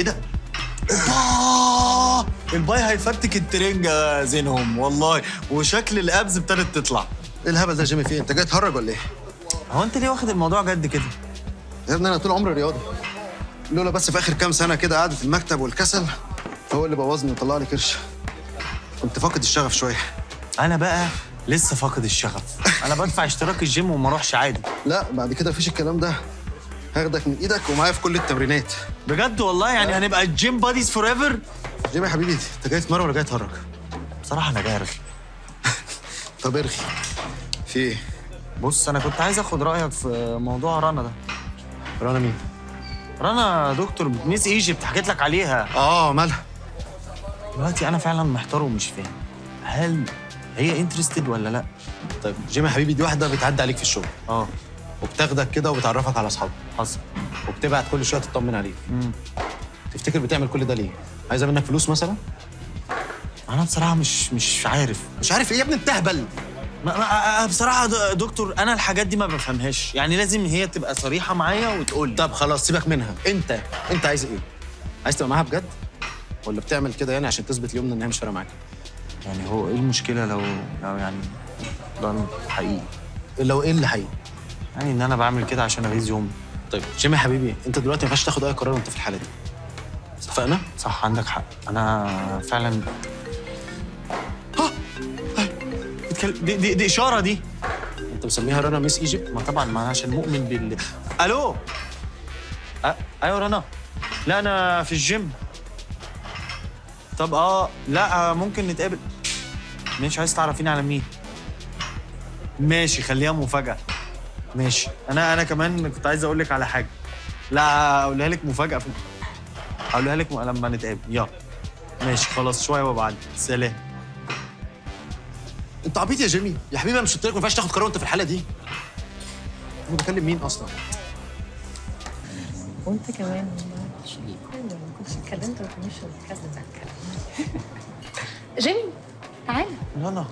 ايه ده اوبا الباي هيفتك الترنجة زينهم والله وشكل الابز ابتدت تطلع ايه الهبل ده يا جيمي فيه انت جاي تهرج ولا ايه هو انت ليه واخد الموضوع جد كده يا ابني انا طول عمري رياضي لولا بس في اخر كام سنه كده قعده المكتب والكسل هو اللي بوظني وطلع لي كرش كنت فاقد الشغف شويه انا بقى لسه فاقد الشغف انا بدفع اشتراك الجيم وما اروحش عادي لا بعد كده مفيش الكلام ده هاخدك من ايدك ومعايا في كل التمرينات بجد والله يعني هنبقى جيم باديز فور ايفر جيمي يا حبيبي انت جاي تتمرن ولا جاي تهرج بصراحه انا جارف طب ارغي في ايه بص انا كنت عايز اخد رايك في موضوع رنا ده رنا مين رنا دكتور ميس ايجيبت حكيت لك عليها اه مالها دلوقتي انا فعلا محتار ومش فاهم هل هي انترستد ولا لا طيب جيمي يا حبيبي دي واحده بتعدي عليك في الشغل اه وبتاخدك كده وبتعرفك على اصحابها حصل وبتبعت كل شويه تطمن عليك مم. تفتكر بتعمل كل ده ليه عايزه منك فلوس مثلا انا بصراحه مش مش عارف مش عارف ايه يا ابني بتهبل ما ما بصراحه د- دكتور انا الحاجات دي ما بفهمهاش يعني لازم هي تبقى صريحه معايا وتقول لي طب خلاص سيبك منها انت انت عايز ايه عايز تبقى معاها بجد ولا بتعمل كده يعني عشان تثبت اليوم ان هي مش فارقه معاك يعني هو ايه المشكله لو لو يعني ده حقيقي لو ايه اللي حقيقي يعني ان انا بعمل كده عشان اغيظ يومي طيب جيمي يا حبيبي انت دلوقتي ما ينفعش تاخد اي قرار وانت في الحاله دي اتفقنا صح عندك حق انا فعلا بتكلم- دي, دي, دي اشاره دي انت مسميها رنا ميس ايجيبت ما طبعا ما أنا عشان مؤمن بال الو أ... ايوه رنا لا انا في الجيم طب اه لا ممكن نتقابل مش عايز تعرفيني على مين ماشي خليها مفاجأة ماشي انا انا كمان كنت عايز اقول لك على حاجة لا اقولها لك مفاجأة في... اقولها لك لما نتقابل يلا ماشي خلاص شوية وابعد سلام انت عبيط يا جيمي يا حبيبي انا مش قلت لك ما ينفعش تاخد قرار وانت في الحاله دي انا بكلم مين اصلا وانت كمان والله ايوه ما كنتش اتكلمت ما كناش البودكاست بتاع الكلام جيمي تعالى رنا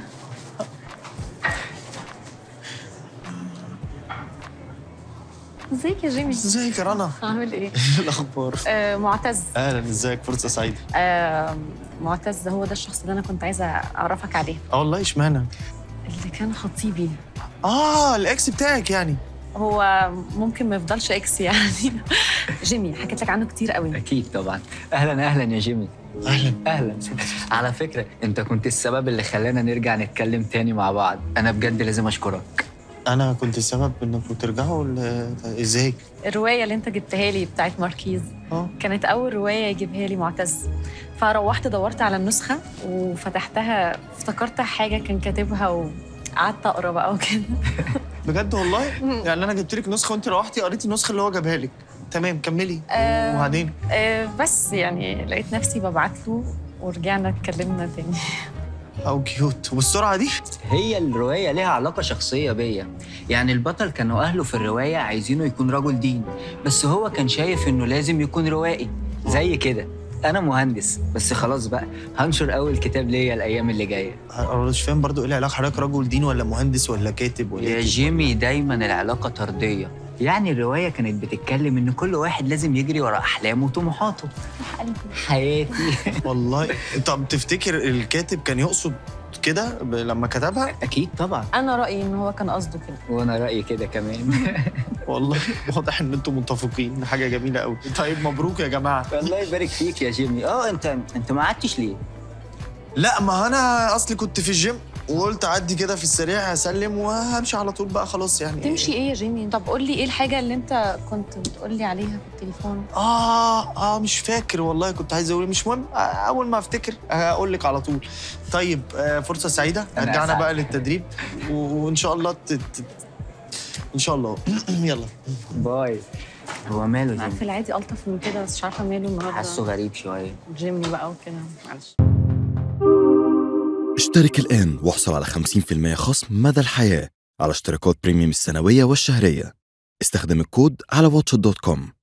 ازيك يا جيمي ازيك يا رنا عامل ايه؟ ايه الاخبار آه معتز اهلا ازيك فرصة سعيدة آه معتز هو ده الشخص اللي انا كنت عايزه اعرفك عليه اه والله اشمعنى اللي كان خطيبي اه الاكس بتاعك يعني هو ممكن ما يفضلش اكس يعني جيمي حكيت لك عنه كتير قوي اكيد طبعا اهلا اهلا يا جيمي اهلا اهلا على فكره انت كنت السبب اللي خلانا نرجع نتكلم تاني مع بعض انا بجد لازم اشكرك انا كنت السبب انكم ترجعوا ل- ازاي الروايه اللي انت جبتها لي بتاعت ماركيز اه كانت اول روايه يجيبها لي معتز فروحت دورت على النسخه وفتحتها افتكرت حاجه كان كاتبها وقعدت اقرا بقى وكده بجد والله يعني انا جبت لك نسخه وانت روحتي قريتي النسخه اللي هو جابها لك تمام كملي آه. وبعدين آه، بس يعني لقيت نفسي ببعت له ورجعنا اتكلمنا تاني او كيوت وبالسرعه دي هي الروايه ليها علاقه شخصيه بيا يعني البطل كانوا اهله في الروايه عايزينه يكون رجل دين بس هو كان شايف انه لازم يكون روائي زي كده انا مهندس بس خلاص بقى هنشر اول كتاب ليا الايام اللي جايه انا مش فاهم برضو ايه العلاقه حضرتك رجل دين ولا مهندس ولا كاتب ولا يا إيه؟ جيمي دايما العلاقة طردية يعني الرواية كانت بتتكلم إن كل واحد لازم يجري ورا أحلامه وطموحاته حياتي والله طب تفتكر الكاتب كان يقصد كده ب- لما كتبها أكيد طبعا انا رايي ان هو كان قصده كده وأنا رأيي كده كمان والله واضح ان انتم متفقين حاجه جميله قوي طيب مبروك يا جماعه الله يبارك فيك يا جيمي أه أنت أنت ما قعدتش ليه؟ لا ما انا اصلي كنت في الجيم وقلت اعدي كده في السريع هسلم وهمشي على طول بقى خلاص يعني تمشي ايه يا جيمي طب قول لي ايه الحاجه اللي انت كنت بتقول لي عليها في التليفون اه اه مش فاكر والله كنت عايز اقول مش مهم آه، اول ما افتكر هقول لك على طول طيب آه فرصه سعيده أنا رجعنا أسعد. بقى للتدريب و- وان شاء الله ت... ت... ان شاء الله يلا باي هو ماله عارفه جيمي؟ العادي الطف من كده بس مش عارفه ماله النهارده حاسه غريب شوية جيمي بقى وكده معلش اشترك الآن واحصل على 50% خصم مدى الحياة على اشتراكات بريميوم السنوية والشهرية استخدم الكود على واتش دوت كوم